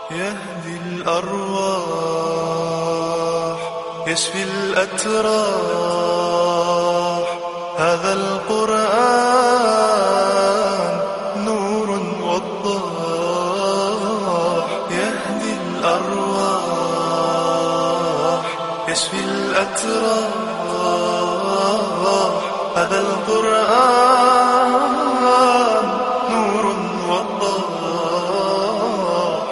يهدي الأرواح يشفي الأتراح هذا القرآن نور وضاح يهدي الأرواح يشفي الأتراح هذا القرآن نور وضاح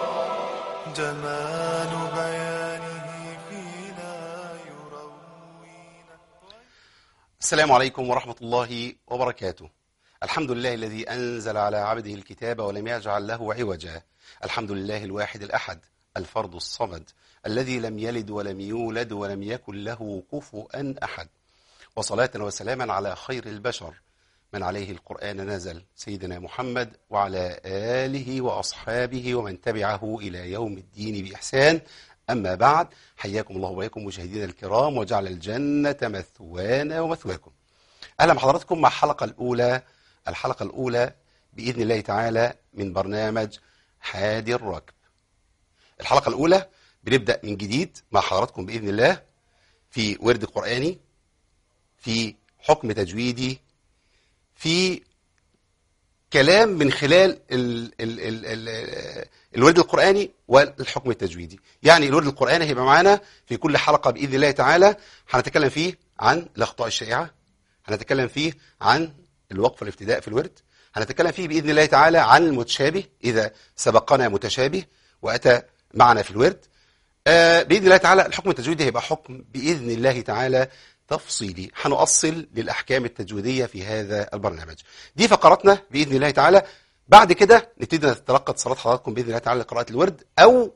جمال بيانه فينا يروينا السلام عليكم ورحمة الله وبركاته الحمد لله الذي أنزل على عبده الكتاب ولم يجعل له عوجا الحمد لله الواحد الأحد الفرد الصمد الذي لم يلد ولم يولد ولم يكن له كفؤا أحد وصلاة وسلاما على خير البشر من عليه القرآن نزل سيدنا محمد وعلى آله وأصحابه ومن تبعه إلى يوم الدين بإحسان أما بعد حياكم الله وبياكم مشاهدينا الكرام وجعل الجنة مثوانا ومثواكم أهلا بحضراتكم مع الحلقة الأولى الحلقة الأولى بإذن الله تعالى من برنامج حادي الركب الحلقة الأولى بنبدأ من جديد مع حضراتكم بإذن الله في ورد قرآني في حكم تجويدي في كلام من خلال ال ال ال ال الورد القرآني والحكم التجويدي يعني الورد القرآني هيبقى معانا في كل حلقة بإذن الله تعالى هنتكلم فيه عن الأخطاء الشائعة هنتكلم فيه عن الوقف والابتداء في الورد هنتكلم فيه بإذن الله تعالى عن المتشابه إذا سبقنا متشابه وأتى معنا في الورد آه بإذن الله تعالى الحكم التجويدي هيبقى حكم بإذن الله تعالى تفصيلي هنؤصل للأحكام التجويدية في هذا البرنامج دي فقراتنا بإذن الله تعالى بعد كده نبتدي نتلقى اتصالات حضراتكم بإذن الله تعالى لقراءة الورد أو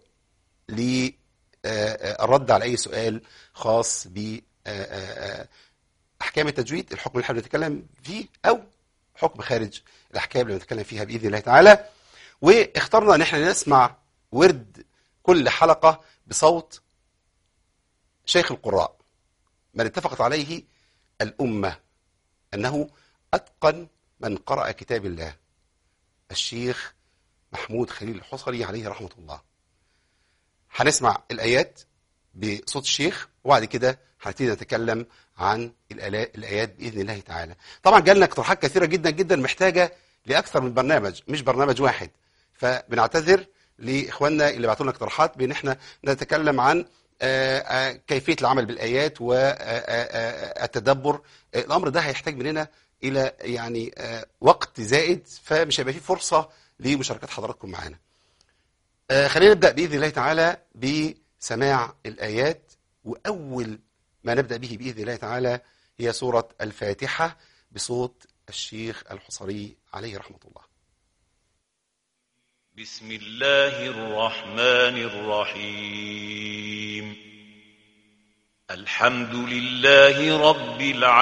للرد على أي سؤال خاص ب أحكام التجويد الحكم اللي احنا بنتكلم فيه أو حكم خارج الأحكام اللي بنتكلم فيها بإذن الله تعالى واخترنا أن احنا نسمع ورد كل حلقة بصوت شيخ القراء من اتفقت عليه الأمة أنه أتقن من قرأ كتاب الله الشيخ محمود خليل الحصري عليه رحمة الله هنسمع الآيات بصوت الشيخ وبعد كده هنبتدي نتكلم عن الآلا- الآيات بإذن الله تعالى طبعا جالنا اقتراحات كثيرة جدا جدا محتاجة لأكثر من برنامج مش برنامج واحد فبنعتذر لإخواننا اللي بعتوا لنا اقتراحات بأن احنا نتكلم عن آه، آه، كيفية العمل بالآيات والتدبر الأمر ده هيحتاج مننا إلى يعني آه، وقت زائد فمش هيبقى فيه فرصة لمشاركة حضراتكم معانا آه، خلينا نبدأ بإذن الله تعالى بسماع الآيات وأول ما نبدأ به بإذن الله تعالى هي سورة الفاتحة بصوت الشيخ الحصري عليه رحمة الله بسم الله الرحمن الرحيم الحمد لله رب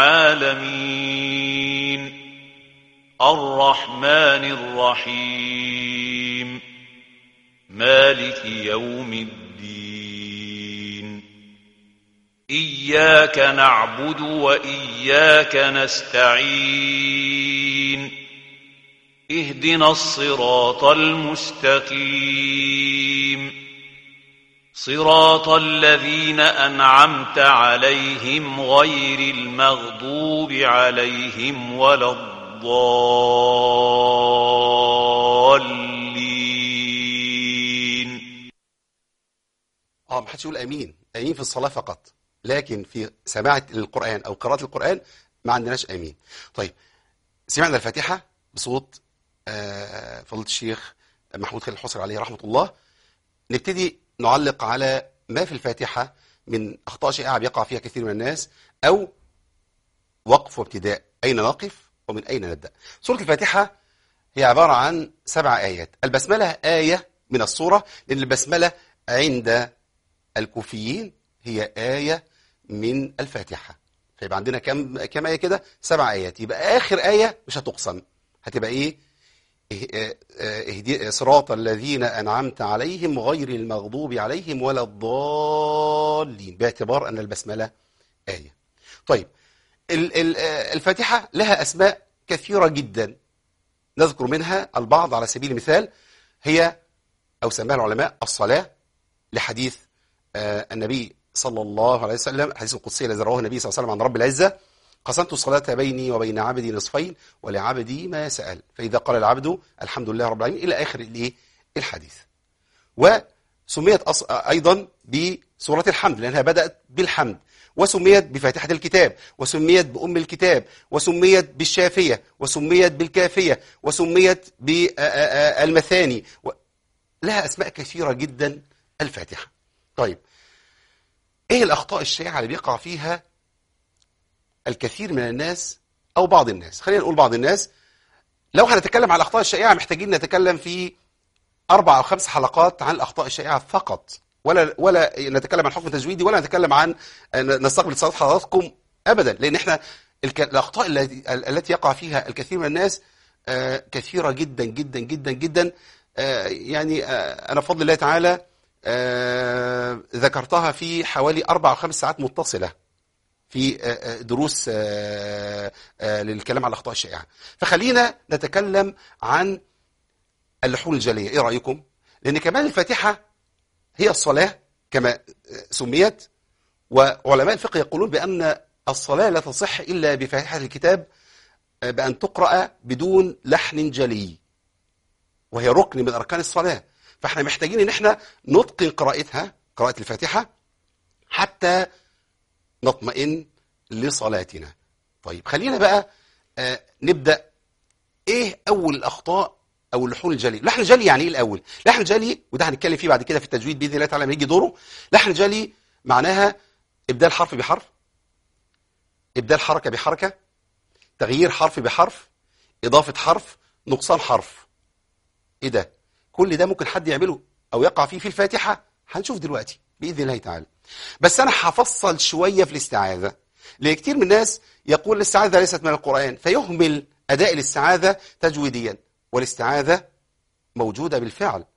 العالمين الرحمن الرحيم مالك يوم الدين إياك نعبد وإياك نستعين اهدنا الصراط المستقيم صراط الذين أنعمت عليهم غير المغضوب عليهم ولا الضالين اه ما حدش يقول امين امين في الصلاه فقط لكن في سماع القران او قراءه القران ما عندناش امين طيب سمعنا الفاتحه بصوت آه، فضيله الشيخ محمود خليل الحصري عليه رحمه الله نبتدي نعلق على ما في الفاتحه من اخطاء شائعه بيقع فيها كثير من الناس او وقف وابتداء اين نقف ومن اين نبدا سوره الفاتحه هي عباره عن سبع ايات البسمله ايه من السوره لان البسمله عند الكوفيين هي آية من الفاتحة فيبقى عندنا كم كم آية كده سبع آيات يبقى آخر آية مش هتقسم هتبقى إيه إه- آه، آه، اهدي صراط الذين أنعمت عليهم غير المغضوب عليهم ولا الضالين باعتبار أن البسملة آية طيب ال- ال- آه، الفاتحة لها أسماء كثيرة جدا نذكر منها البعض على سبيل المثال هي أو سماها العلماء الصلاة لحديث آه، النبي صلى الله عليه وسلم الحديث القدسي الذي رواه النبي صلى الله عليه وسلم عن رب العزة قسمت الصلاة بيني وبين عبدي نصفين ولعبدي ما سأل فإذا قال العبد الحمد لله رب العالمين إلى آخر الإيه؟ الحديث وسميت أص- أيضا بسورة الحمد لأنها بدأت بالحمد وسميت بفاتحة الكتاب وسميت بأم الكتاب وسميت بالشافية وسميت بالكافية وسميت بالمثاني و... لها أسماء كثيرة جدا الفاتحة طيب إيه الأخطاء الشائعة اللي بيقع فيها الكثير من الناس أو بعض الناس خلينا نقول بعض الناس لو هنتكلم عن الأخطاء الشائعة محتاجين نتكلم في أربع أو خمس حلقات عن الأخطاء الشائعة فقط ولا ولا نتكلم عن حكم تجويدي ولا نتكلم عن نستقبل اتصالات حضراتكم أبدا لأن احنا الك- الأخطاء التي التي يقع فيها الكثير من الناس آه، كثيرة جدا جدا جدا جدا آه، يعني آه، أنا بفضل الله تعالى آه، ذكرتها في حوالي أربع أو خمس ساعات متصلة في آه، آه، دروس آه، آه، للكلام على الأخطاء الشائعة فخلينا نتكلم عن اللحون الجلية ايه رأيكم لان كمان الفاتحة هي الصلاة كما سميت وعلماء الفقه يقولون بأن الصلاة لا تصح إلا بفاتحة الكتاب بأن تقرأ بدون لحن جلي وهي ركن من أركان الصلاة فاحنا محتاجين ان احنا نتقن قراءتها قراءة الفاتحة حتى نطمئن لصلاتنا طيب خلينا بقى آه، نبدأ ايه اول الاخطاء او اللحون الجلي لحن الجلي يعني ايه الاول لحن الجلي وده هنتكلم فيه بعد كده في التجويد باذن الله تعالى لما يجي دوره لحن الجلي معناها ابدال حرف بحرف ابدال حركه بحركه تغيير حرف بحرف اضافه حرف نقصان حرف ايه ده كل ده ممكن حد يعمله او يقع فيه في الفاتحه هنشوف دلوقتي باذن الله تعالى بس انا هفصل شويه في الاستعاذه لان كتير من الناس يقول الاستعاذه ليست من القران فيهمل اداء الاستعاذه تجويديا والاستعاذه موجوده بالفعل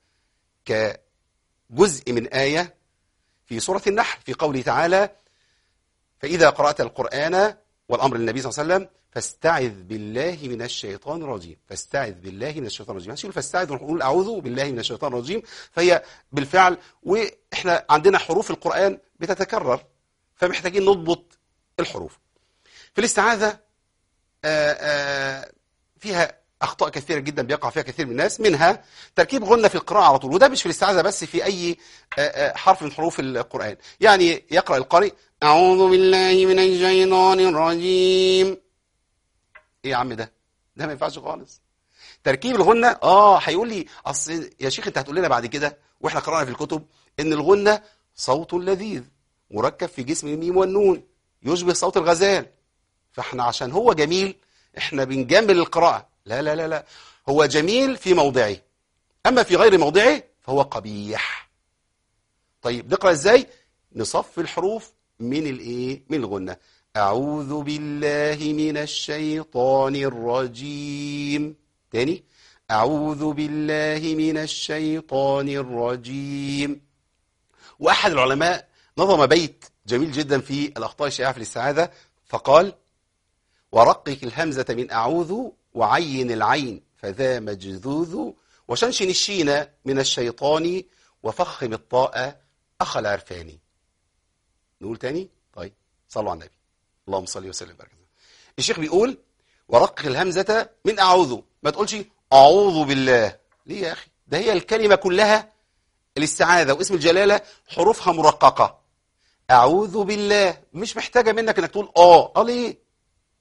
كجزء من ايه في سوره النحل في قوله تعالى فاذا قرات القران والامر للنبي صلى الله عليه وسلم فاستعذ بالله من الشيطان الرجيم فاستعذ بالله من الشيطان الرجيم هنشيل فاستعذ ونقول اعوذ بالله من الشيطان الرجيم فهي بالفعل واحنا عندنا حروف القران بتتكرر فمحتاجين نضبط الحروف في الاستعاذه آه، آه، فيها اخطاء كثيره جدا بيقع فيها كثير من الناس منها تركيب غنه في القراءه على طول وده مش في الاستعاذه بس في اي آه، آه، حرف من حروف القران يعني يقرا القارئ اعوذ بالله من الشيطان الرجيم ايه يا عم ده ده ما ينفعش خالص تركيب الغنه اه هيقول لي اصل يا شيخ انت هتقول لنا بعد كده واحنا قرانا في الكتب ان الغنه صوت لذيذ مركب في جسم الميم والنون يشبه صوت الغزال فاحنا عشان هو جميل احنا بنجمل القراءة لا لا لا لا هو جميل في موضعه اما في غير موضعه فهو قبيح طيب نقرأ ازاي نصف الحروف من الايه من الغنة اعوذ بالله من الشيطان الرجيم تاني اعوذ بالله من الشيطان الرجيم واحد العلماء نظم بيت جميل جدا في الاخطاء الشائعه في الاستعاذه فقال ورقق الهمزة من أعوذ وعين العين فذا مجذوذ وشنشن الشين من الشيطان وفخم الطاء أخ العرفاني نقول تاني طيب صلوا على النبي اللهم صل وسلم وبارك عليه. الشيخ بيقول ورقق الهمزة من أعوذ ما تقولش أعوذ بالله ليه يا أخي ده هي الكلمة كلها الاستعاذة واسم الجلالة حروفها مرققة أعوذ بالله مش محتاجة منك انك تقول آه آه ليه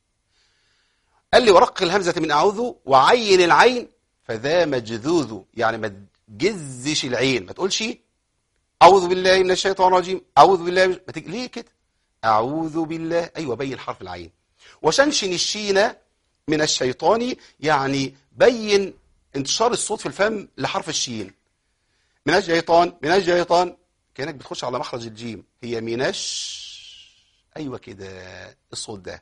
قال لي ورق الهمزة من أعوذ وعين العين فذا مجذوذ يعني ما تجزش العين ما تقولش أعوذ بالله من الشيطان الرجيم أعوذ بالله من... ما تج... ليه كده أعوذ بالله أيوة بين حرف العين وشنشن الشين من الشيطان يعني بين انتشار الصوت في الفم لحرف الشين من الشيطان من الشيطان كأنك بتخش على مخرج الجيم هي منش أيوة كده الصوت ده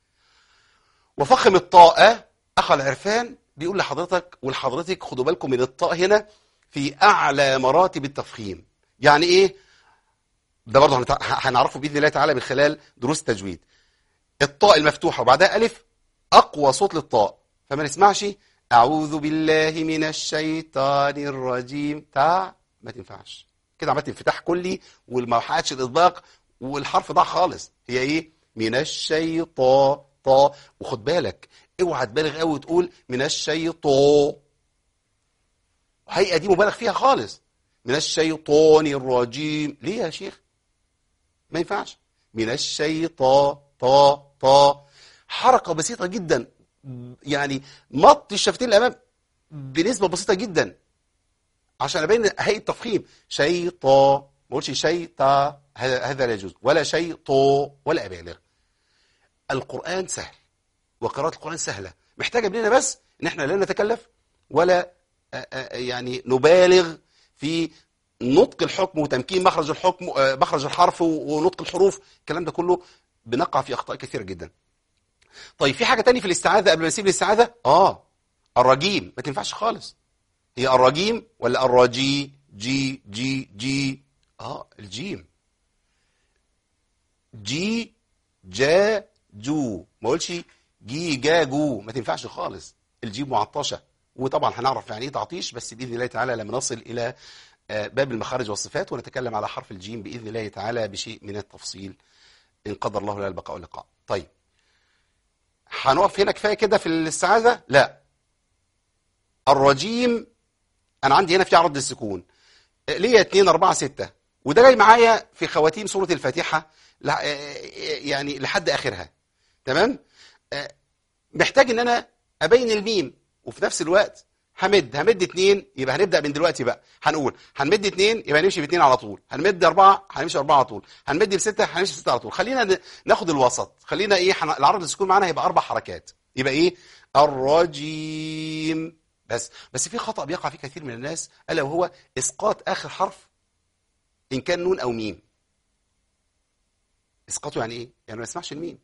وفخم الطاء أخ العرفان بيقول لحضرتك ولحضرتك خدوا بالكم من الطاء هنا في أعلى مراتب التفخيم يعني إيه ده برضه هنتع- هنعرفه بإذن الله تعالى من خلال دروس التجويد الطاء المفتوحة وبعدها ألف أقوى صوت للطاء فما نسمعش أعوذ بالله من الشيطان الرجيم تاع ما تنفعش كده عملت انفتاح كلي وما حققتش الإطباق والحرف ضاع خالص هي إيه من الشيطان طا وخد بالك اوعى تبالغ قوي وتقول من الشيطان الهيئة دي مبالغ فيها خالص من الشيطان الرجيم ليه يا شيخ ما ينفعش من الشيطان طا طا حركة بسيطة جدا يعني مط الشفتين الأمام بنسبة بسيطة جدا عشان أبين هيئة تفخيم شيطا ما قلتش شيطا هذا هذا لا يجوز ولا شيطو ولا أبالغ القرآن سهل وقراءة القرآن سهلة محتاجة مننا بس ان احنا لا نتكلف ولا آه، آه، يعني نبالغ في نطق الحكم وتمكين مخرج الحكم آه، مخرج الحرف و- ونطق الحروف الكلام ده كله بنقع في اخطاء كثيره جدا طيب في حاجه تانية في الاستعاذه قبل ما نسيب الاستعاذه اه الرجيم ما تنفعش خالص هي الرجيم ولا الرجي جي جي جي اه الجيم جي جا جو ما اقولش جي جا جو ما تنفعش خالص الجيم معطشه وطبعا هنعرف يعني ايه تعطيش بس باذن الله تعالى لما نصل الى آه، باب المخارج والصفات ونتكلم على حرف الجيم باذن الله تعالى بشيء من التفصيل ان قدر الله لنا البقاء واللقاء طيب هنقف هنا كفايه كده في الاستعاذه لا الرجيم انا عندي هنا في عرض السكون آه، ليا 2 4 6 وده جاي معايا في خواتيم سوره الفاتحه لح- آه، يعني لحد اخرها تمام آه، محتاج ان انا ابين الميم وفي نفس الوقت همد همد اتنين يبقى هنبدا من دلوقتي بقى هنقول هنمد اتنين يبقى هنمشي باتنين على طول هنمد اربعه هنمشي اربعه على طول هنمد بسته هنمشي بسته على طول خلينا ن- ناخد الوسط خلينا ايه حن... العرض السكون معانا هيبقى اربع حركات يبقى ايه الرجيم بس بس في خطا بيقع فيه كثير من الناس الا وهو اسقاط اخر حرف ان كان نون او ميم اسقاطه يعني ايه يعني ما يسمعش الميم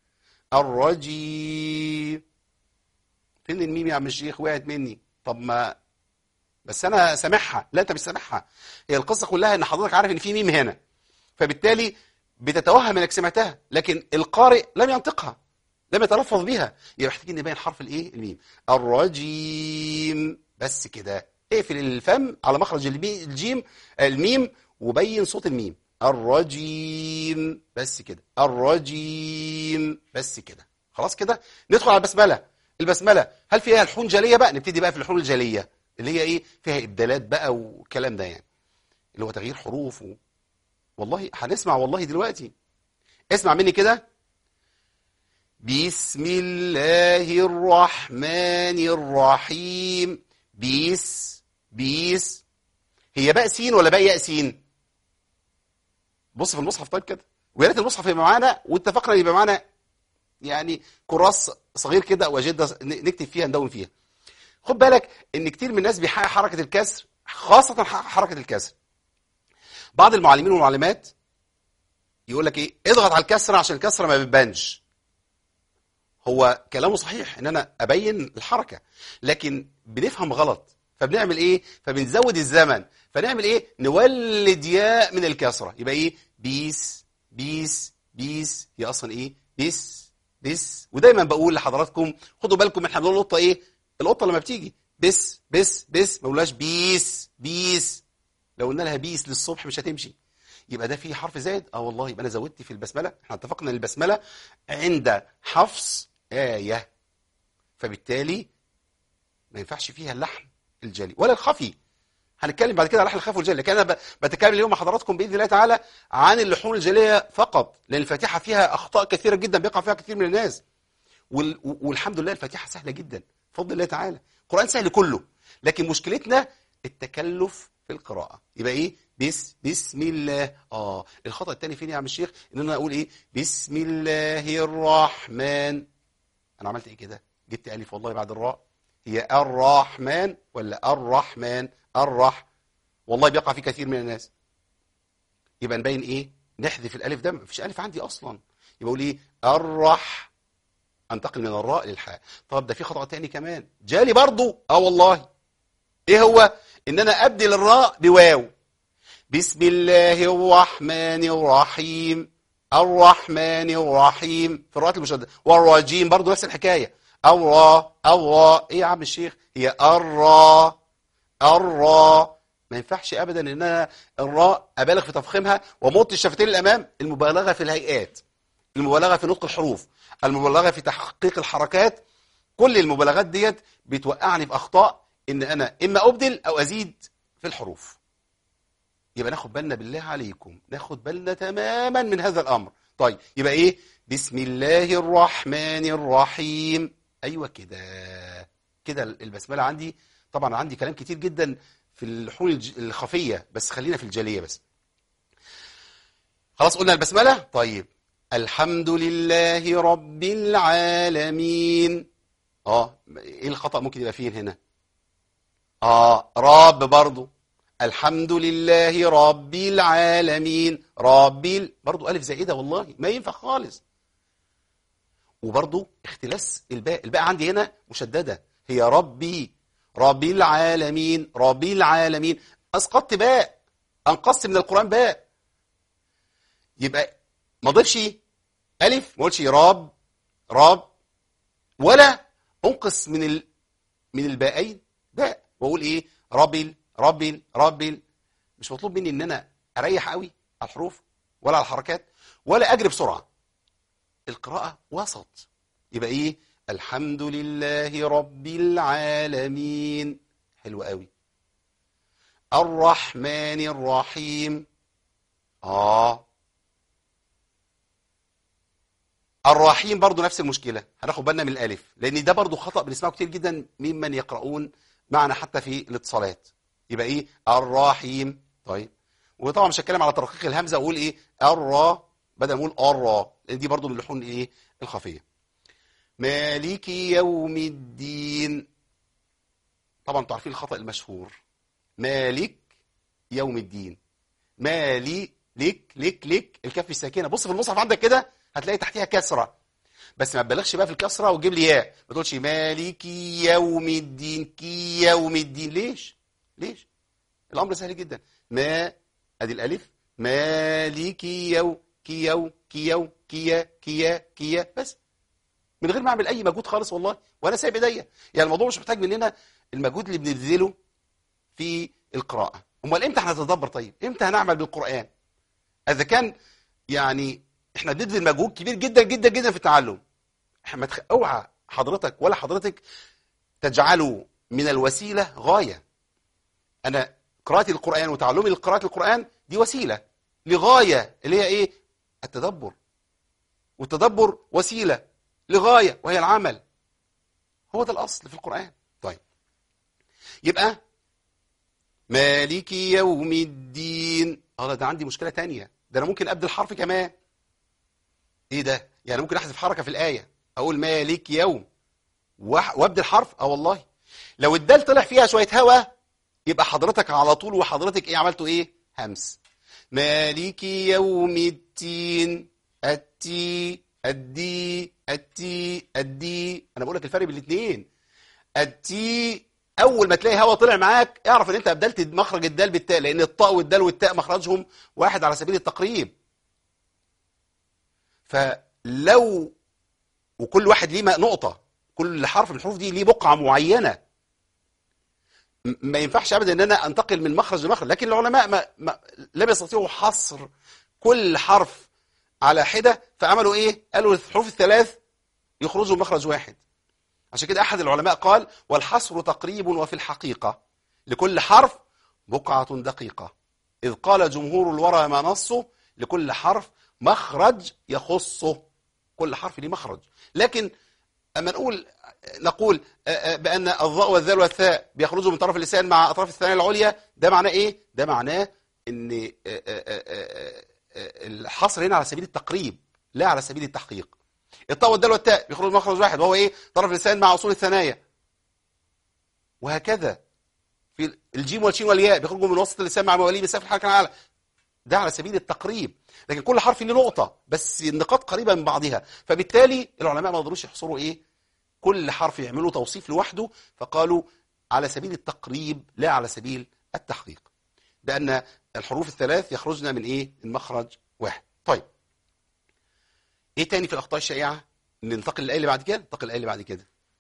الرجيم فين الميم يا عم الشيخ وقعت مني طب ما بس انا سامعها لا انت مش سامعها هي القصه كلها ان حضرتك عارف ان في ميم هنا فبالتالي بتتوهم انك سمعتها لكن القارئ لم ينطقها لم يتلفظ بها يبقى محتاجين نبين حرف الايه الميم الرجيم بس كده اقفل الفم على مخرج المي- الجيم الميم وبين صوت الميم الرجيم بس كده الرجيم بس كده خلاص كده ندخل على البسمله البسمله هل فيها الحون جاليه بقى نبتدي بقى في الحون الجاليه اللي هي ايه فيها ابدالات بقى والكلام ده يعني اللي هو تغيير حروف و... والله هنسمع والله دلوقتي اسمع مني كده بسم الله الرحمن الرحيم بيس بيس هي باء سين ولا باء ياء سين بص في المصحف طيب كده ويا ريت المصحف يبقى معانا واتفقنا يبقى معانا يعني كراس صغير كده او اجنده ن- نكتب فيها ندون فيها خد بالك ان كتير من الناس بيحقق حركه الكسر خاصه ح- حركه الكسر بعض المعلمين والمعلمات يقول لك ايه اضغط على الكسره عشان الكسره ما بتبانش هو كلامه صحيح ان انا ابين الحركه لكن بنفهم غلط فبنعمل ايه فبنزود الزمن فنعمل ايه نولد ياء من الكسره يبقى ايه بيس بيس بيس هي اصلا ايه بيس بيس ودايما بقول لحضراتكم خدوا بالكم احنا بنقول القطه ايه القطه لما بتيجي بس بس بس ما بنقولهاش بيس بيس لو قلنا لها بيس للصبح مش هتمشي يبقى ده فيه حرف زائد اه والله يبقى انا زودت في البسمله احنا اتفقنا ان البسمله عند حفص ايه فبالتالي ما ينفعش فيها اللحن الجلي ولا الخفي هنتكلم بعد كده على لحن الخفي والجلي لكن انا ب- بتكلم اليوم مع حضراتكم باذن الله تعالى عن اللحون الجليه فقط لان الفاتحه فيها اخطاء كثيره جدا بيقع فيها كثير من الناس وال- والحمد لله الفاتحه سهله جدا بفضل الله تعالى القران سهل كله لكن مشكلتنا التكلف في القراءه يبقى ايه بس بسم الله اه الخطا الثاني فين يا عم الشيخ ان انا اقول ايه بسم الله الرحمن انا عملت ايه كده جبت الف والله بعد الراء هي الرحمن ولا الرحمن الرح والله بيقع فيه كثير من الناس يبقى نبين ايه نحذف الالف ده مفيش الف عندي اصلا يبقى اقول ايه الرح انتقل من الراء للحاء طب ده في خطأ تاني كمان جالي برضو اه والله ايه هو ان انا ابدل الراء بواو بسم الله الرحمن الرحيم الرحمن الرحيم في الراءات المشدده والرجيم برضو نفس الحكايه الراء الراء ايه يا عم الشيخ هي الراء الراء ما ينفعش ابدا ان انا الراء ابالغ في تفخيمها ومط الشفتين للامام المبالغه في الهيئات المبالغه في نطق الحروف المبالغه في تحقيق الحركات كل المبالغات ديت بتوقعني في اخطاء ان انا اما ابدل او ازيد في الحروف يبقى ناخد بالنا بالله عليكم ناخد بالنا تماما من هذا الامر طيب يبقى ايه بسم الله الرحمن الرحيم ايوه كده كده البسمله عندي طبعا عندي كلام كتير جدا في الحروف الج- الخفيه بس خلينا في الجليه بس خلاص قلنا البسمله طيب الحمد لله رب العالمين اه ايه الخطا ممكن يبقى فيه هنا اه رب برضو الحمد لله رب العالمين رب ال- برضو ألف زائدة والله ما ينفع خالص وبرضو اختلاس الباء الباء عندي هنا مشددة هي ربي رب العالمين رب العالمين أسقطت باء أنقصت من القرآن باء يبقى ما ضيفش ألف ما قلتش رب رب ولا أنقص من ال... من الباءين باء واقول ايه ربل ربل ربل مش مطلوب مني ان انا اريح قوي على الحروف ولا على الحركات ولا اجري بسرعه القراءه وسط يبقى ايه الحمد لله رب العالمين حلو قوي الرحمن الرحيم اه الرحيم برضو نفس المشكلة هناخد بالنا من الألف لأن ده برضو خطأ بنسمعه كتير جدا ممن يقرؤون معنا حتى في الاتصالات يبقى إيه الرحيم طيب وطبعا مش هتكلم على ترقيق الهمزة وأقول إيه الرا بدل ما أقول الرا لأن دي برضو من اللحون إيه الخفية مالك يوم الدين طبعا انتوا عارفين الخطأ المشهور مالك يوم الدين مالي لك لك لك الكف الساكنه بص في المصحف عندك كده هتلاقي تحتها كسره بس ما تبالغش بقى في الكسره وتجيب لي ياء ما تقولش مالكي يوم الدين كي يوم الدين ليش ليش الامر سهل جدا ما ادي الالف مالكي يوم كي يوم كي يوم كيا كيا كيا بس من غير ما اعمل اي مجهود خالص والله وانا سايب ايديا يعني الموضوع مش محتاج مننا المجهود اللي بنبذله في القراءه امال امتى هنتدبر طيب امتى هنعمل بالقران اذا كان يعني احنا بنبذل مجهود كبير جدا جدا جدا في التعلم احنا ما تخ... اوعى حضرتك ولا حضرتك تجعلوا من الوسيله غايه انا قراءتي للقران وتعلمي لقراءه القران دي وسيله لغايه اللي هي ايه التدبر والتدبر وسيله لغايه وهي العمل هو ده الاصل في القران طيب يبقى مالك يوم الدين اه ده عندي مشكله تانية ده انا ممكن ابدل حرف كمان ايه ده يعني ممكن احذف حركه في الايه اقول مالك يوم وأح- وابدل حرف اه والله لو الدال طلع فيها شويه هوا يبقى حضرتك على طول وحضرتك ايه عملتوا ايه همس مالك يوم الدين التي الدي التي الدي انا بقول لك الفرق بين الاثنين التي اول ما تلاقي هوا طلع معاك اعرف ان انت ابدلت مخرج الدال بالتاء لان الطاء والدال والتاء مخرجهم واحد على سبيل التقريب فلو وكل واحد ليه نقطة كل حرف من الحروف دي ليه بقعة معينة م- ما ينفعش ابدا ان انا انتقل من مخرج لمخرج لكن العلماء ما ما لم يستطيعوا حصر كل حرف على حدة فعملوا ايه قالوا الحروف الثلاث يخرجوا مخرج واحد عشان كده احد العلماء قال والحصر تقريب وفي الحقيقة لكل حرف بقعة دقيقة إذ قال جمهور الورى ما نصه لكل حرف مخرج يخصه كل حرف ليه مخرج لكن أما نقول نقول آه، آه، بأن الضاء والذال والثاء بيخرجوا من طرف اللسان مع أطراف الثانية العليا ده معناه إيه؟ ده معناه إن آه، آه، آه، آه، آه، الحصر هنا على سبيل التقريب لا على سبيل التحقيق الطاء والدال والتاء بيخرجوا من مخرج واحد وهو إيه؟ طرف اللسان مع أصول الثنايا وهكذا في الجيم والشين والياء بيخرجوا من وسط اللسان مع مواليه بسقف الحركه الاعلى ده على سبيل التقريب لكن كل حرف له نقطه بس النقاط قريبه من بعضها فبالتالي العلماء ما قدروش يحصروا ايه كل حرف يعملوا توصيف لوحده فقالوا على سبيل التقريب لا على سبيل التحقيق بان الحروف الثلاث يخرجن من ايه من مخرج واحد طيب ايه تاني في الاخطاء الشائعه ننتقل للايه اللي بعد كده ننتقل للايه اللي بعد كده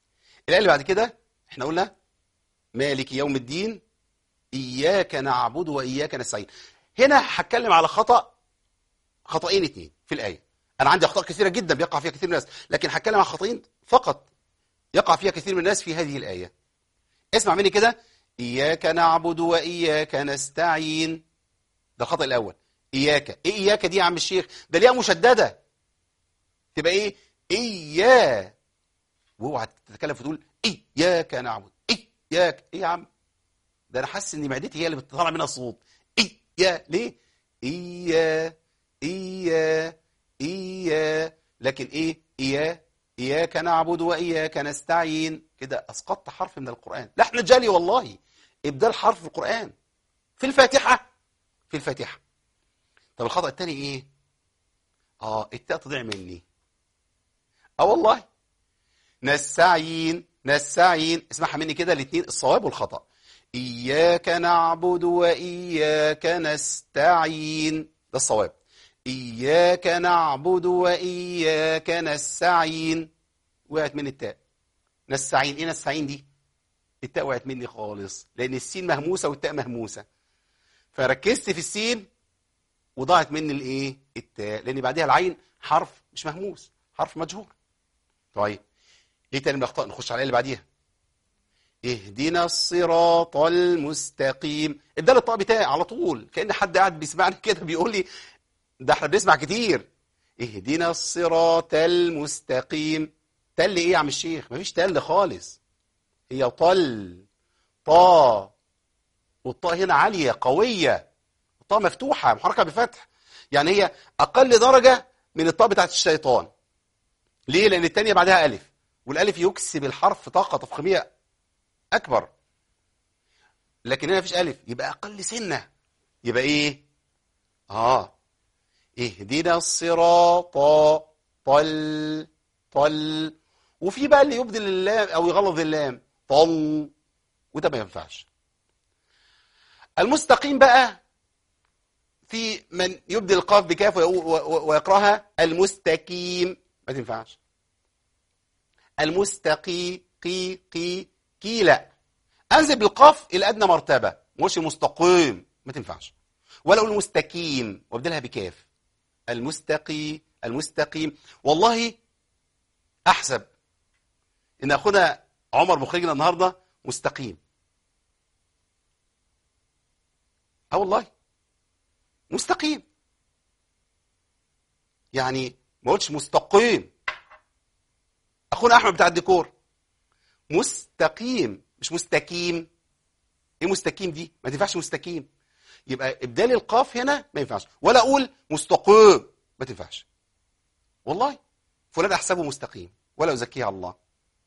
الآية اللي بعد كده احنا قلنا مالك يوم الدين إياك نعبد وإياك نستعين هنا هتكلم على خطأ خطأين اتنين في الآية أنا عندي أخطاء كثيرة جدا بيقع فيها كثير من الناس لكن هتكلم عن خطأين فقط يقع فيها كثير من الناس في هذه الآية اسمع مني كده إياك نعبد وإياك نستعين ده الخطأ الأول إياك إيه إياك دي يا عم الشيخ ده ليها مشددة تبقى إيه إياه واوعى تتكلم فتقول إياك نعبد إياك إيه يا عم ده أنا حاسس إن معدتي هي اللي بتطلع منها الصوت إياه ليه إياه إياه إياه لكن إيه إياه إياك نعبد وإياك نستعين كده أسقطت حرف من القرآن لحن جالي والله إبدال حرف في القرآن في الفاتحة في الفاتحة طب الخطأ الثاني إيه آه التاء تضيع مني آه والله نستعين نستعين اسمعها مني كده الاثنين الصواب والخطأ إياك نعبد وإياك نستعين ده الصواب إياك نعبد وإياك نستعين وقعت من التاء نستعين إيه نستعين دي التاء وقعت مني خالص لأن السين مهموسة والتاء مهموسة فركزت في السين وضاعت مني الايه التاء لأن بعدها العين حرف مش مهموس حرف مجهور طيب ايه تاني من الاخطاء نخش على اللي بعديها اهدنا الصراط المستقيم ابدا الطاء بتاعي على طول كان حد قاعد بيسمعني كده بيقول لي ده احنا بنسمع كتير اهدنا الصراط المستقيم تل ايه يا عم الشيخ مفيش تل خالص هي طل طا والطاء هنا عالية قوية الطاء مفتوحة محركة بفتح يعني هي أقل درجة من الطاء بتاعت الشيطان ليه؟ لأن التانية بعدها ألف والألف يكسب الحرف طاقة تفخيمية أكبر لكن هنا مفيش ألف يبقى أقل سنة يبقى إيه؟ آه اهدنا الصراط طل طل وفي بقى اللي يبدل اللام أو يغلظ اللام طل وده ما ينفعش المستقيم بقى في من يبدل القاف بكاف ويقراها المستقيم ما تنفعش المستقي قي قي كي لا انزل بالقاف الى ادنى مرتبه مش المستقيم ما تنفعش ولا اقول المستقيم وابدلها بكاف المستقي المستقيم والله احسب ان اخونا عمر مخرجنا النهارده مستقيم اه والله مستقيم يعني ما قلتش مستقيم اخونا احمد بتاع الديكور مستقيم مش مستقيم ايه مستقيم دي ما تنفعش مستقيم يبقى ابدال القاف هنا ما ينفعش ولا اقول مستقيم ما تنفعش والله فلان احسبه مستقيم ولا ازكيه على الله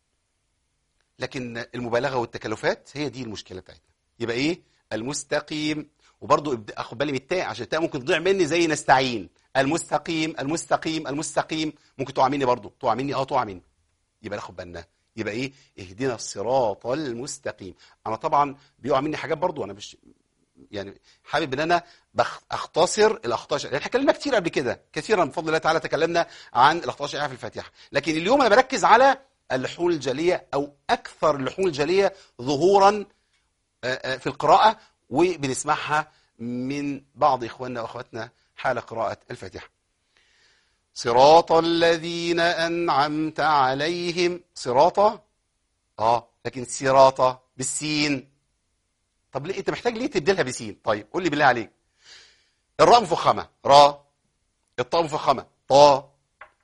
لكن المبالغه والتكلفات هي دي المشكله بتاعتنا يبقى ايه المستقيم وبرضه اخد بالي من التاء عشان التاء ممكن تضيع مني زي نستعين المستقيم المستقيم المستقيم ممكن تقع مني برضه تقع مني اه تقع مني يبقى ناخد بالنا يبقى ايه اهدنا الصراط المستقيم انا طبعا بيقع مني حاجات برضه انا مش يعني حابب ان انا بخ... اختصر الاخطاء يعني احنا اتكلمنا كتير قبل كده كثيرا بفضل الله تعالى تكلمنا عن الاخطاء الشائعه في الفاتحه لكن اليوم انا بركز على اللحون الجليه او اكثر اللحون الجليه ظهورا في القراءه وبنسمعها من بعض اخواننا واخواتنا حال قراءه الفاتحه صراط الذين انعمت عليهم صراط اه لكن صراط بالسين طب ليه انت محتاج ليه تبدلها بسين طيب قول لي بالله عليك الراء مفخمه را الطاء مفخمه طا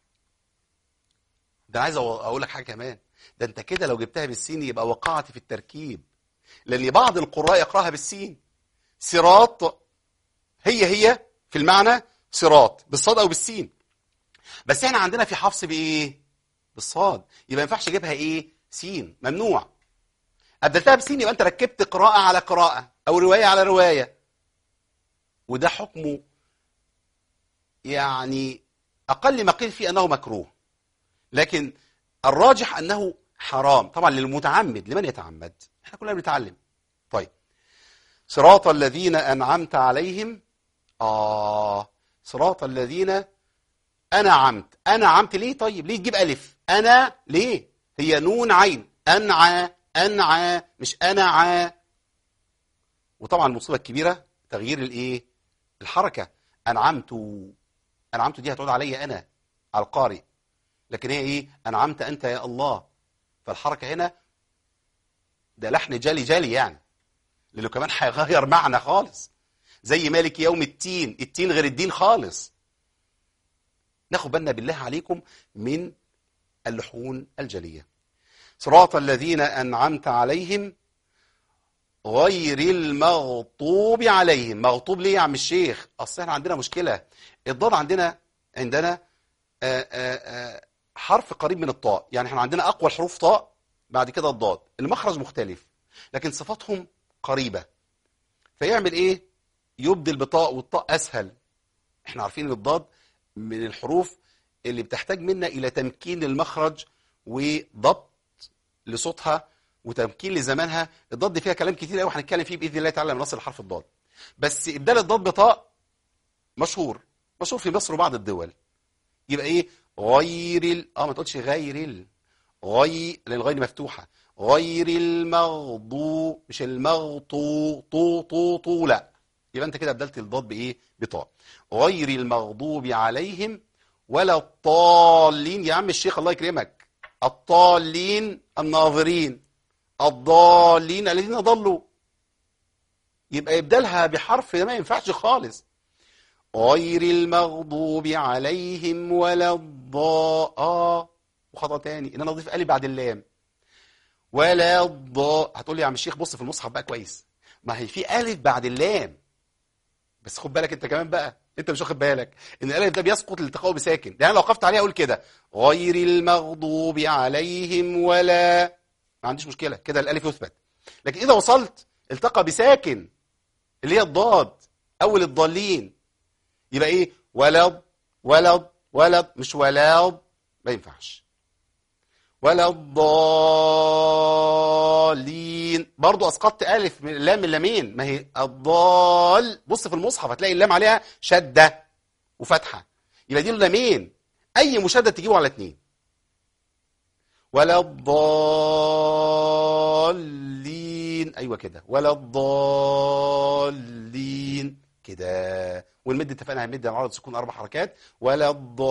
ده عايز اقول لك حاجه كمان ده انت كده لو جبتها بالسين يبقى وقعت في التركيب لان بعض القراء يقراها بالسين صراط هي هي في المعنى صراط بالصاد او بالسين بس احنا عندنا في حفص بايه بالصاد يبقى ما ينفعش اجيبها ايه سين ممنوع أبدلتها بسين يبقى أنت ركبت قراءة على قراءة أو رواية على رواية وده حكمه يعني أقل ما قيل فيه أنه مكروه لكن الراجح أنه حرام طبعا للمتعمد لمن يتعمد احنا كلنا بنتعلم طيب صراط الذين أنعمت عليهم آه صراط الذين أنعمت أنعمت ليه طيب ليه تجيب ألف أنا ليه هي نون عين أنعى أنعى مش أنعى وطبعا المصيبة الكبيرة تغيير الإيه الحركة أنعمت أنعمت دي هتعود عليا أنا على القارئ لكن هي إيه أنعمت أنت يا الله فالحركة هنا ده لحن جالي جالي يعني لأنه كمان هيغير معنى خالص زي مالك يوم التين التين غير الدين خالص ناخد بالنا بالله عليكم من اللحون الجلية صراط الذين أنعمت عليهم غير المغضوب عليهم مغضوب ليه يا عم الشيخ أصل احنا عندنا مشكلة الضاد عندنا عندنا آآ آآ حرف قريب من الطاء يعني احنا عندنا أقوى الحروف طاء بعد كده الضاد المخرج مختلف لكن صفاتهم قريبة فيعمل ايه يبدل بطاء والطاء أسهل احنا عارفين ان الضاد من الحروف اللي بتحتاج منا إلى تمكين المخرج وضبط لصوتها وتمكين لزمانها الضاد فيها كلام كتير قوي هنتكلم فيه باذن الله تعالى لما نصل لحرف الضاد بس ابدال الضاد بطاء مشهور مشهور في مصر وبعض الدول يبقى ايه غير ال... اه ما تقولش غير ال غي لان الغين مفتوحه غير المغضوب مش المغطو طو طو طو لا يبقى انت كده بدلت الضاد بايه بطاء غير المغضوب عليهم ولا الضالين يا عم الشيخ الله يكرمك الضالين الناظرين الضالين الذين ضلوا يبقى يبدلها بحرف ما ينفعش خالص غير المغضوب عليهم ولا الضاء آه وخطأ تاني ان انا اضيف الف بعد اللام ولا الضاء هتقول لي يا عم الشيخ بص في المصحف بقى كويس ما هي في الف بعد اللام بس خد بالك انت كمان بقى انت مش واخد بالك ان الالف ده بيسقط لالتقائه بساكن يعني لو وقفت عليه اقول كده غير المغضوب عليهم ولا ما عنديش مشكله كده الالف يثبت لكن اذا وصلت التقى بساكن اللي هي الضاد اول الضالين يبقى ايه ولد ولد ولد مش ولد ما ينفعش ولا الضالين برضو اسقطت الف من اللام من لامين ما هي الضال بص في المصحف هتلاقي اللام عليها شده وفتحه يبقى دي اللامين اي مشدد تجيبه على اتنين ولا الضالين ايوه كده ولا الضالين كده والمد اتفقنا هنمد على عرض سكون اربع حركات ولا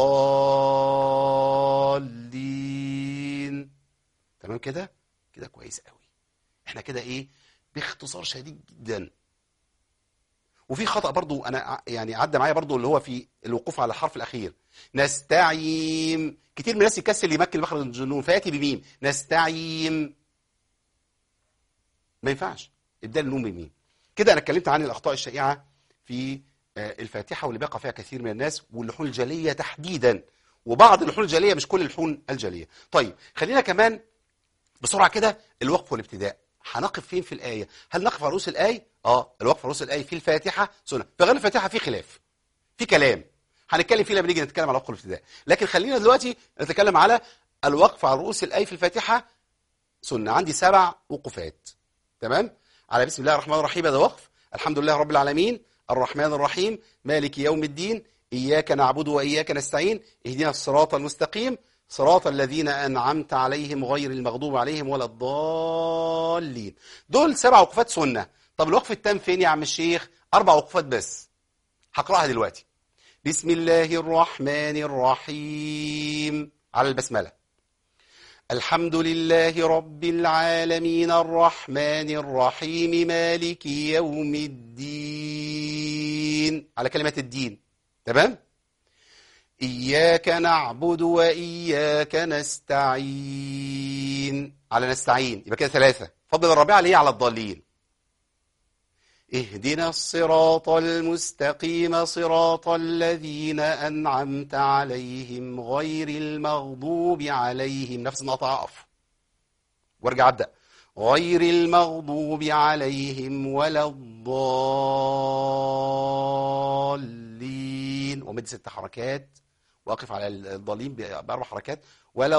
الضالين تمام كده كده كويس قوي احنا كده ايه باختصار شديد جدا وفي خطأ برضو انا ع- يعني عدى معايا برضو اللي هو في الوقوف على الحرف الاخير نستعيم كتير من الناس يكسل يمكن مخرج الجنون فياتي بميم نستعيم ما ينفعش ابدال النون بميم كده انا اتكلمت عن الاخطاء الشائعه في آه، الفاتحه واللي بيقع فيها كثير من الناس واللحون الجليه تحديدا وبعض اللحون الجليه مش كل اللحون الجليه طيب خلينا كمان بسرعه كده الوقف والابتداء هنقف فين في الايه هل نقف على رؤوس الايه اه الوقف على رؤوس الايه في الفاتحه سنه في غير الفاتحه في خلاف في كلام هنتكلم فيه لما نيجي نتكلم على الوقف والابتداء لكن خلينا دلوقتي نتكلم على الوقف على رؤوس الايه في الفاتحه سنه عندي سبع وقوفات تمام على بسم الله الرحمن الرحيم هذا وقف الحمد لله رب العالمين الرحمن الرحيم مالك يوم الدين إياك نعبد وإياك نستعين اهدنا الصراط المستقيم صراط الذين أنعمت عليهم غير المغضوب عليهم ولا الضالين دول سبع وقفات سنة طب الوقف التام فين يا عم الشيخ أربع وقفات بس هقرأها دلوقتي بسم الله الرحمن الرحيم على البسملة الحمد لله رب العالمين الرحمن الرحيم مالك يوم الدين على كلمة الدين تمام إياك نعبد وإياك نستعين على نستعين يبقى كده ثلاثة فضل الرابعة اللي هي على الضالين اهدنا الصراط المستقيم صراط الذين أنعمت عليهم غير المغضوب عليهم نفس النقطة أقف وارجع أبدأ غير المغضوب عليهم ولا الضالين ومد ست حركات واقف على الضالين بأربع حركات ولا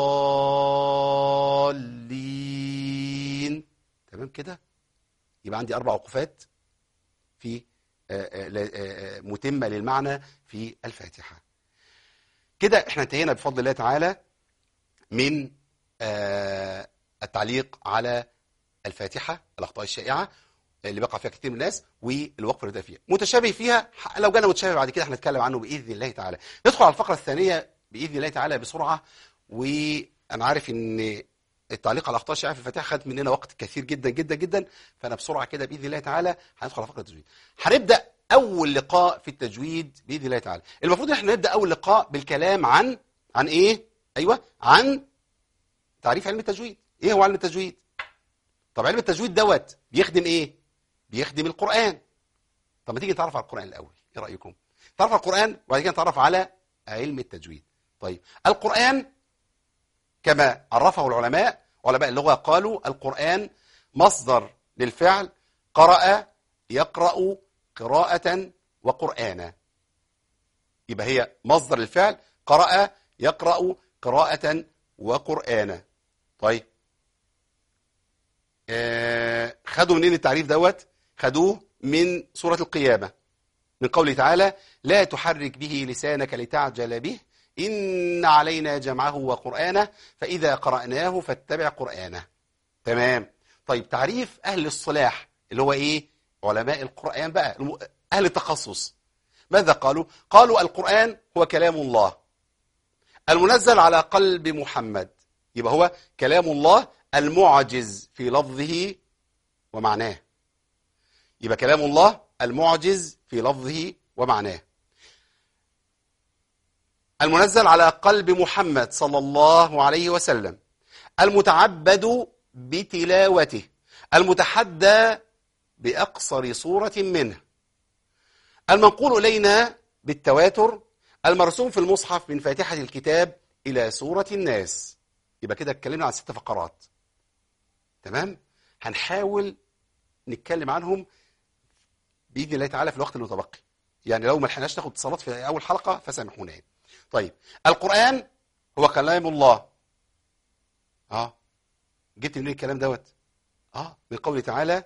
الضالين تمام كده يبقى عندي أربع وقفات في آه، آه، لا- آه، آه، متمة للمعنى في الفاتحة كده احنا انتهينا بفضل الله تعالى من آه، التعليق على الفاتحة الأخطاء الشائعة اللي بقع فيها كتير من الناس والوقف اللي فيها متشابه فيها لو جانا متشابه بعد كده هنتكلم عنه بإذن الله تعالى ندخل على الفقرة الثانية بإذن الله تعالى بسرعة وأنا عارف إن التعليق على الأخطاء الشائعة في الفاتحة خد مننا وقت كثير جدا جدا جدا فأنا بسرعة كده بإذن الله تعالى هندخل على فقرة التجويد هنبدأ أول لقاء في التجويد بإذن الله تعالى المفروض إن احنا نبدأ أول لقاء بالكلام عن عن إيه؟ أيوه عن تعريف علم التجويد إيه هو علم التجويد؟ طب علم التجويد دوت بيخدم إيه؟ بيخدم القرآن طب ما تيجي نتعرف على القرآن الأول إيه رأيكم؟ نتعرف على القرآن وبعد كده نتعرف على علم التجويد طيب القرآن كما عرفه العلماء علماء اللغة قالوا القرآن مصدر للفعل قرأ يقرأ قراءة وقرآنا يبقى هي مصدر الفعل قرأ يقرأ قراءة وقرآنا طيب آه خدوا منين التعريف دوت خدوه من سورة القيامة من قوله تعالى لا تحرك به لسانك لتعجل به إن علينا جمعه وقرآنه فإذا قرأناه فاتبع قرآنه تمام طيب تعريف أهل الصلاح اللي هو إيه علماء القرآن بقى الم- أهل التخصص ماذا قالوا قالوا القرآن هو كلام الله المنزل على قلب محمد يبقى هو كلام الله المعجز في لفظه ومعناه يبقى كلام الله المعجز في لفظه ومعناه المنزل على قلب محمد صلى الله عليه وسلم المتعبد بتلاوته المتحدى بأقصر صورة منه المنقول إلينا بالتواتر المرسوم في المصحف من فاتحة الكتاب إلى سورة الناس يبقى كده اتكلمنا عن ست فقرات تمام هنحاول نتكلم عنهم بإذن الله تعالى في الوقت المتبقي يعني لو ما لحقناش ناخد اتصالات في أول حلقة فسامحونا يعني. طيب القرآن هو كلام الله اه جبت منين الكلام دوت اه من قوله تعالى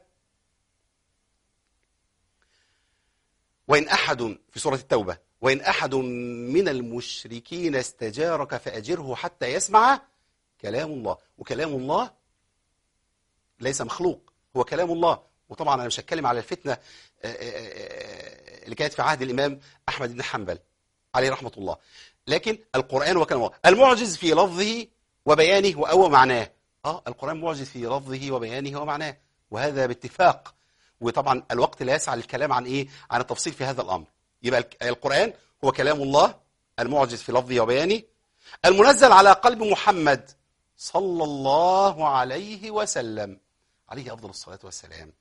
وإن أحد في سورة التوبة وإن أحد من المشركين استجارك فأجره حتى يسمع كلام الله وكلام الله ليس مخلوق هو كلام الله وطبعا أنا مش هتكلم على الفتنة آه، آه، آه، اللي كانت في عهد الإمام أحمد بن حنبل عليه رحمة الله لكن القرآن هو كلام الله المعجز في لفظه وبيانه وأو معناه آه القرآن معجز في لفظه وبيانه ومعناه وهذا باتفاق وطبعا الوقت لا يسعى للكلام عن ايه عن التفصيل في هذا الامر يبقى الك- القران هو كلام الله المعجز في لفظه وبيانه المنزل على قلب محمد صلى الله عليه وسلم عليه افضل الصلاه والسلام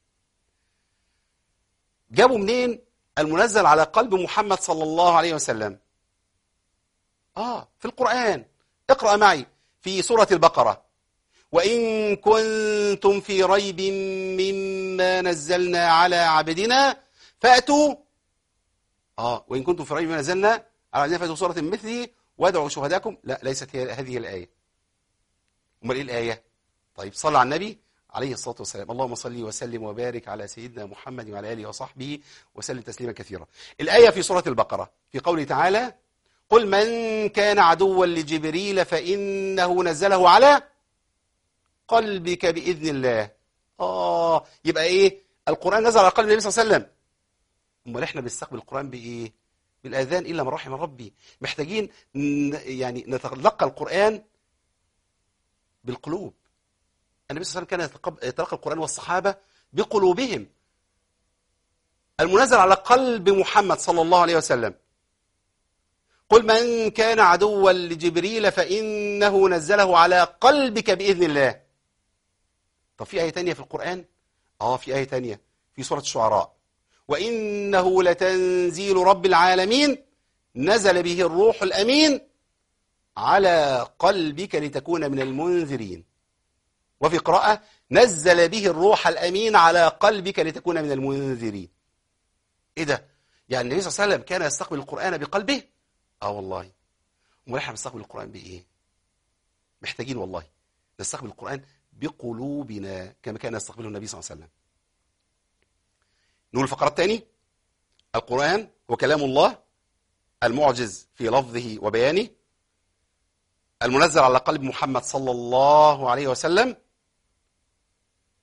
جابوا منين المنزل على قلب محمد صلى الله عليه وسلم اه في القران اقرا معي في سوره البقره وإن كنتم في ريب مما نزلنا على عبدنا فأتوا آه وإن كنتم في ريب مما نزلنا على عبدنا فأتوا سورة مثله وادعوا شهداءكم لا ليست هي هذه الآية أمال إيه الآية طيب صلى على النبي عليه الصلاة والسلام اللهم صل وسلم وبارك على سيدنا محمد وعلى آله وصحبه وسلم تسليما كثيرا الآية في سورة البقرة في قوله تعالى قل من كان عدوا لجبريل فإنه نزله على قلبك بإذن الله آه يبقى إيه القرآن نزل على قلب النبي صلى الله عليه وسلم أمال إحنا بنستقبل القرآن بإيه بالآذان إلا من رحم ربي محتاجين ن- يعني نتلقى القرآن بالقلوب النبي صلى الله عليه وسلم كان يتقب- يتلقى القرآن والصحابة بقلوبهم المنزل على قلب محمد صلى الله عليه وسلم قل من كان عدوا لجبريل فإنه نزله على قلبك بإذن الله طب في آية تانية في القرآن آه في آية تانية في سورة الشعراء وإنه لتنزيل رب العالمين نزل به الروح الأمين على قلبك لتكون من المنذرين وفي قراءة نزل به الروح الأمين على قلبك لتكون من المنذرين إيه ده؟ يعني النبي صلى الله عليه وسلم كان يستقبل القرآن بقلبه؟ آه والله امال احنا بنستقبل القرآن بإيه؟ محتاجين والله نستقبل القرآن بقلوبنا كما كان يستقبله النبي صلى الله عليه وسلم نقول الفقرات تاني القرآن هو كلام الله المعجز في لفظه وبيانه المنزل على قلب محمد صلى الله عليه وسلم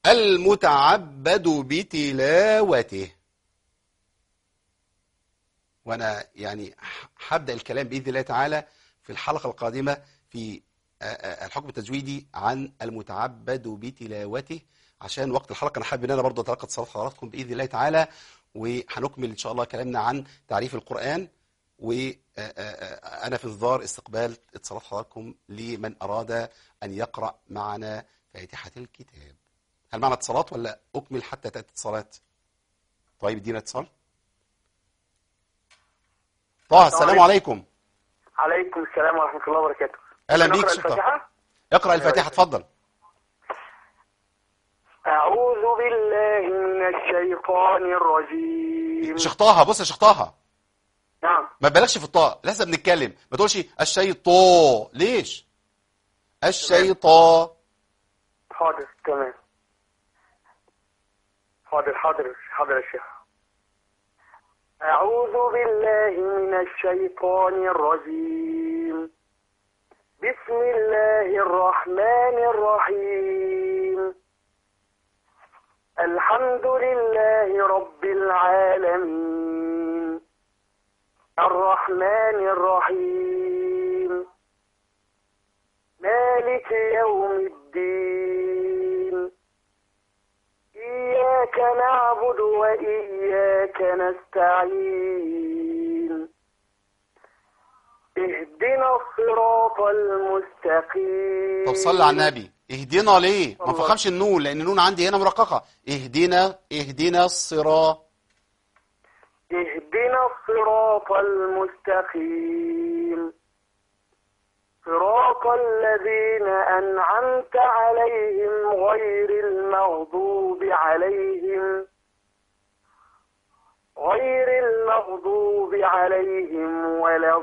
المتعبد بتلاوته وانا يعني ح- هبدا الكلام باذن الله تعالى في الحلقه القادمه في آه، آه، الحكم التجويدي عن المتعبد بتلاوته عشان وقت الحلقه انا حابب ان انا برضه اتلقى اتصالات حضراتكم باذن الله تعالى وهنكمل ان شاء الله كلامنا عن تعريف القران وانا في انتظار استقبال اتصالات حضراتكم لمن اراد ان يقرا معنا فاتحه الكتاب هل معنا اتصالات ولا اكمل حتى تاتي اتصالات طيب ادينا اتصال طه السلام عليكم. عليكم عليكم السلام ورحمة الله وبركاته اهلا نقرأ بيك شيخ طه الفاتحة اقرا الفاتحه اتفضل أعوذ بالله من الشيطان الرجيم شيخ طه بص يا شيخ طه نعم ما تبالغش في الطاء لسه بنتكلم ما تقولش الشيطان ليش الشيطان حاضر تمام حاضر حاضر حاضر يا شيخ أعوذ بالله من الشيطان الرجيم بسم الله الرحمن الرحيم الحمد لله رب العالمين الرحمن الرحيم مالك يوم الدين إياك نعبد وإياك نستعين اهدنا الصراط المستقيم طب صلي على النبي اهدنا ليه ما الله. نفخمش النون لان النون عندي هنا مرققه اهدنا اهدنا الصراط اهدنا الصراط المستقيم صراط الذين أنعمت عليهم غير المغضوب عليهم غير المغضوب عليهم ولا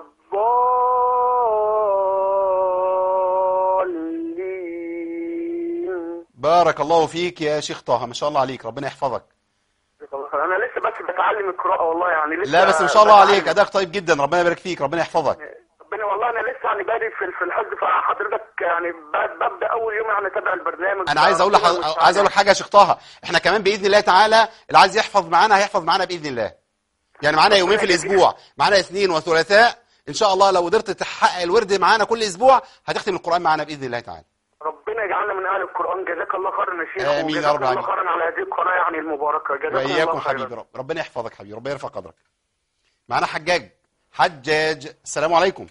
الضالين بارك الله فيك يا شيخ طه ما شاء الله عليك ربنا يحفظك انا لسه بس بتعلم القراءة والله يعني لسه لا بس ما شاء الله بتعلم. عليك اداك طيب جدا ربنا يبارك فيك ربنا يحفظك ربنا والله انا لسه يعني بادئ في في الحفظ فحضرتك يعني ب- ببدا اول يوم يعني اتابع البرنامج انا عايز اقول لح... فربنا المستعان. عايز اقول لك حاجه يا شيخ طه احنا كمان باذن الله تعالى اللي عايز يحفظ معانا هيحفظ معانا باذن الله يعني معانا يومين في الاسبوع معانا اثنين وثلاثاء ان شاء الله لو قدرت تحقق الورد معانا كل اسبوع هتختم القران معانا باذن الله تعالى ربنا يجعلنا من اهل القران جزاك الله خيرا يا شيخ آمين يا وجزاك رب الله العالمين. خيرا على هذه القناه يعني المباركه جزاك الله واياكم خيرا حبيبي رب. ربنا يحفظك حبيبي ربنا يرفع قدرك معانا حجاج حجاج السلام عليكم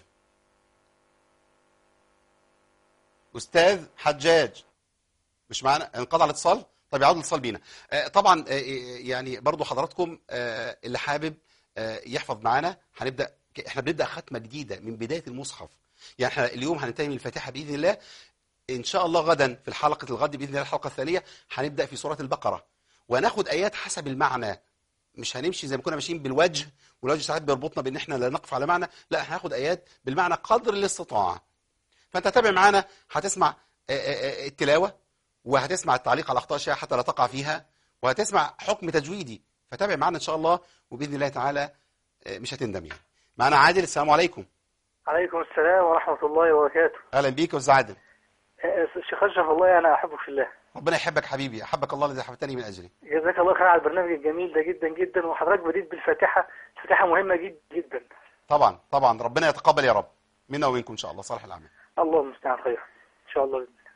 استاذ حجاج مش معانا انقطع الاتصال طب يعود الاتصال بينا آه، طبعا آه، يعني برضو حضراتكم آه، اللي حابب آه، يحفظ معانا هنبدا احنا بنبدا ختمه جديده من بدايه المصحف يعني احنا اليوم هننتهي من الفاتحه باذن الله ان شاء الله غدا في الحلقه الغد باذن الله الحلقه الثانيه هنبدا في سوره البقره وناخد ايات حسب المعنى مش هنمشي زي ما كنا ماشيين بالوجه والوجه ساعات بيربطنا بان احنا لا نقف على معنى لا احنا هناخد ايات بالمعنى قدر الاستطاعه فانت تابع معانا هتسمع آه، آه، آه، التلاوه وهتسمع التعليق على اخطاء الشيعة حتى لا تقع فيها وهتسمع حكم تجويدي فتابع معانا ان شاء الله وباذن الله تعالى آه، مش هتندم يعني معانا عادل السلام عليكم عليكم السلام ورحمة الله وبركاته اهلا بيك يا استاذ عادل آه، شيخ أشرف والله أنا أحبك في الله ربنا يحبك حبيبي احبك الله الذي احببتني من اجلي جزاك الله خير على البرنامج الجميل ده جدا جدا وحضرتك بديت بالفاتحة الفاتحة مهمة جدا جدا طبعا طبعا ربنا يتقبل يا رب منا ومنكم ان شاء الله صالح الاعمال الله المستعان خير إن شاء الله بإذن الله.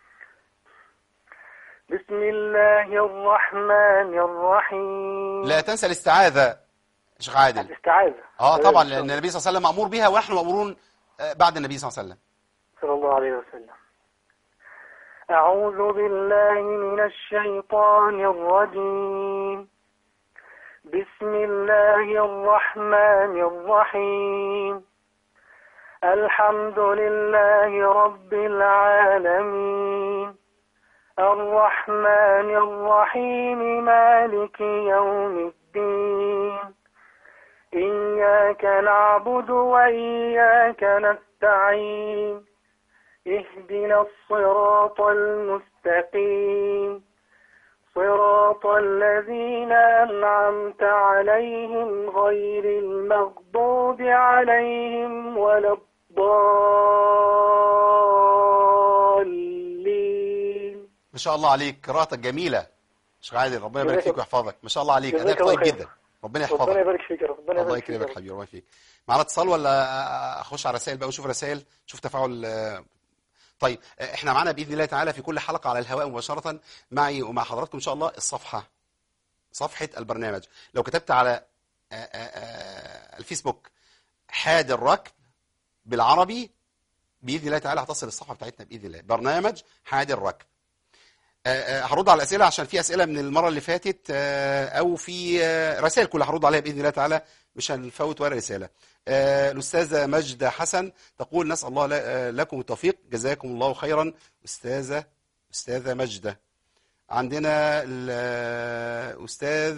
بسم الله الرحمن الرحيم لا تنسى الاستعاذه يا شيخ عادل الاستعاذة اه تمام، طبعا إن شاء لان الله. النبي صلى الله عليه وسلم مامور بها ونحن مامورون آه، بعد النبي صلى الله عليه وسلم صلى الله عليه وسلم أعوذ بالله من الشيطان الرجيم بسم الله الرحمن الرحيم الحمد لله رب العالمين الرحمن الرحيم مالك يوم الدين إياك نعبد وإياك نستعين اهدنا الصراط المستقيم صراط الذين أنعمت عليهم غير المغضوب عليهم ولا الضالين ما شاء الله عليك قراءتك جميله شيخ عادل ربنا يبارك جزاك فيك ويحفظك ما شاء الله عليك جزاك ادائك الله طيب خير. جدا ربنا ربنا يحفظك يبارك فيك يا رب ربنا الله يبارك فيك يا يكرمك رب. حبيبي ربنا يفيك معانا اتصال ولا اخش على رسائل بقى واشوف رسائل شوف تفاعل آه، طيب آه، احنا معانا باذن الله تعالى في كل حلقه على الهواء مباشره معي ومع حضراتكم ان شاء الله الصفحه صفحه البرنامج لو كتبت على آه، آه، آه، الفيسبوك حاد الركب بالعربي باذن الله تعالى هتصل الصفحه بتاعتنا باذن الله برنامج حاد الركب آه، آه، هرد على الاسئله عشان في اسئله من المره اللي فاتت آه، او في آه، رسائل كلها هرد عليها باذن الله تعالى مش هنفوت ولا رساله آه، الاستاذه مجده حسن تقول نسال الله ل- آه، لكم التوفيق جزاكم الله خيرا استاذه استاذه مجده عندنا الاستاذ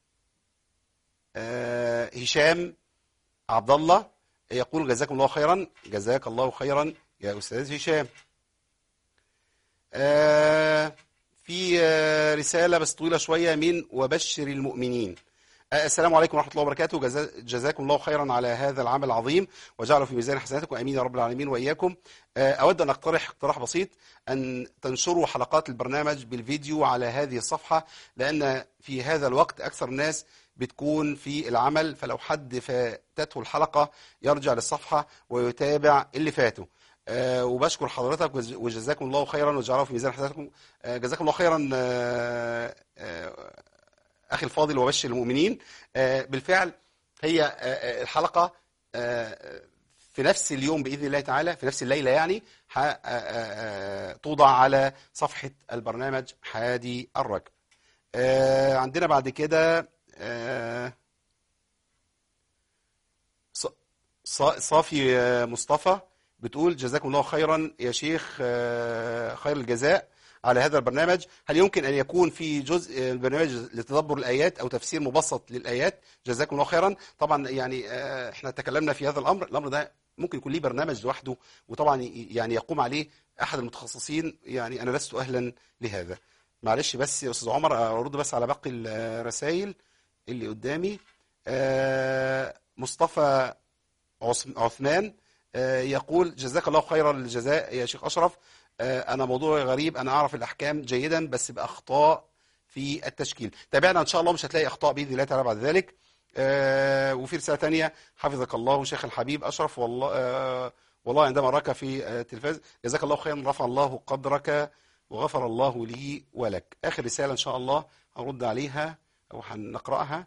آه، هشام عبد الله يقول جزاكم الله خيرا جزاك الله خيرا يا استاذ هشام آه، في آه، رسالة بس طويلة شوية من وبشر المؤمنين آه، السلام عليكم ورحمة الله وبركاته جزا- جزاكم الله خيرا على هذا العمل العظيم وجعله في ميزان حسناتكم امين يا رب العالمين واياكم آه، اود ان اقترح اقتراح بسيط ان تنشروا حلقات البرنامج بالفيديو على هذه الصفحة لان في هذا الوقت اكثر الناس بتكون في العمل فلو حد فاتته الحلقة يرجع للصفحة ويتابع اللي فاته آه، وبشكر حضرتك وج- وجزاكم الله خيرا وجعله في ميزان حسناتكم آه، جزاكم الله خيرا آه، آه، اخي الفاضل وبشر المؤمنين آه، بالفعل هي آه، آه، الحلقه آه، في نفس اليوم باذن الله تعالى في نفس الليله يعني ح- آه، آه، آه، توضع على صفحه البرنامج حادي الركب آه، عندنا بعد كده آه، ص- ص- صافي آه، مصطفى بتقول جزاكم الله خيرا يا شيخ آه، خير الجزاء على هذا البرنامج هل يمكن أن يكون في جزء آه، البرنامج لتدبر الآيات أو تفسير مبسط للآيات جزاكم الله خيرا طبعا يعني آه، احنا تكلمنا في هذا الأمر الأمر ده ممكن يكون ليه برنامج لوحده وطبعا ي- يعني يقوم عليه أحد المتخصصين يعني أنا لست أهلا لهذا معلش بس يا أستاذ عمر أرد بس على باقي الرسائل اللي قدامي آه، مصطفى عث- عثمان آه، يقول جزاك الله خيرا الجزاء يا شيخ أشرف آه، أنا موضوعي غريب أنا أعرف الأحكام جيدا بس بأخطاء في التشكيل تابعنا إن شاء الله مش هتلاقي أخطاء بإذن الله تعالى بعد ذلك آه، وفي رسالة تانية حفظك الله شيخ الحبيب أشرف والله آه، والله عندما أراك في آه، التلفاز جزاك الله خيرا رفع الله قدرك وغفر الله لي ولك آخر رسالة إن شاء الله هرد عليها أو هنقرأها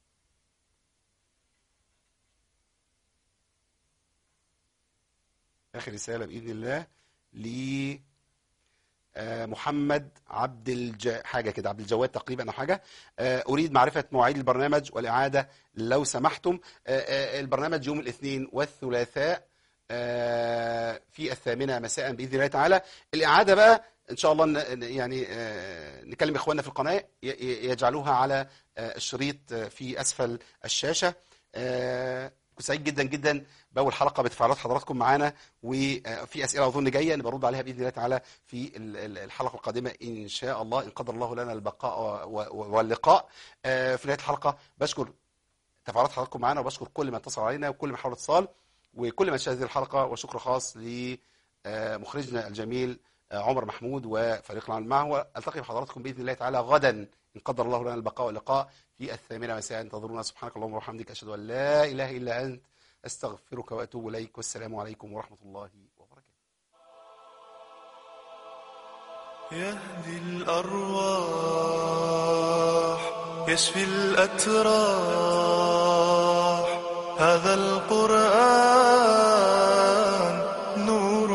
آخر رسالة بإذن الله ل آه، محمد عبد الج... حاجة كده عبد الجواد تقريبا أو حاجة آه، أريد معرفة مواعيد البرنامج والإعادة لو سمحتم آه، آه، البرنامج يوم الاثنين والثلاثاء آه، في الثامنة مساء بإذن الله تعالى الإعادة بقى إن شاء الله ن- ن- يعني آه، نكلم إخواننا في القناة ي- ي- يجعلوها على آه، الشريط آه، في أسفل الشاشة آه، كنت سعيد جدا جدا بأول حلقة بتفاعلات حضراتكم معانا وفي أسئلة أظن جاية نبقى نرد عليها بإذن الله تعالى في ال- ال- الحلقة القادمة إن شاء الله إن قدر الله لنا البقاء و- و- واللقاء آه، في نهاية الحلقة بشكر تفاعلات حضراتكم معانا وبشكر كل من اتصل علينا وكل من حاول اتصال وكل من شاهد هذه الحلقة وشكر خاص لمخرجنا الجميل آه، عمر محمود وفريق العمل معه التقي بحضراتكم باذن الله تعالى غدا ان قدر الله لنا البقاء واللقاء في الثامنه مساء انتظرونا سبحانك اللهم وبحمدك اشهد ان لا اله الا انت استغفرك واتوب اليك والسلام عليكم ورحمه الله وبركاته يهدي الأرواح يشفي الأتراح هذا القرآن نور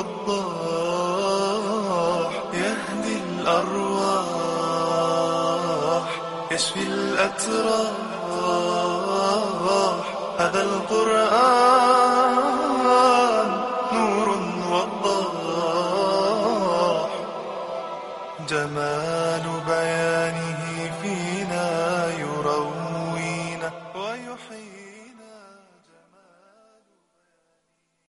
وضاح يهدي الأرواح يشفي الأتراح هذا القرآن نور وضاح جمال بيانه فينا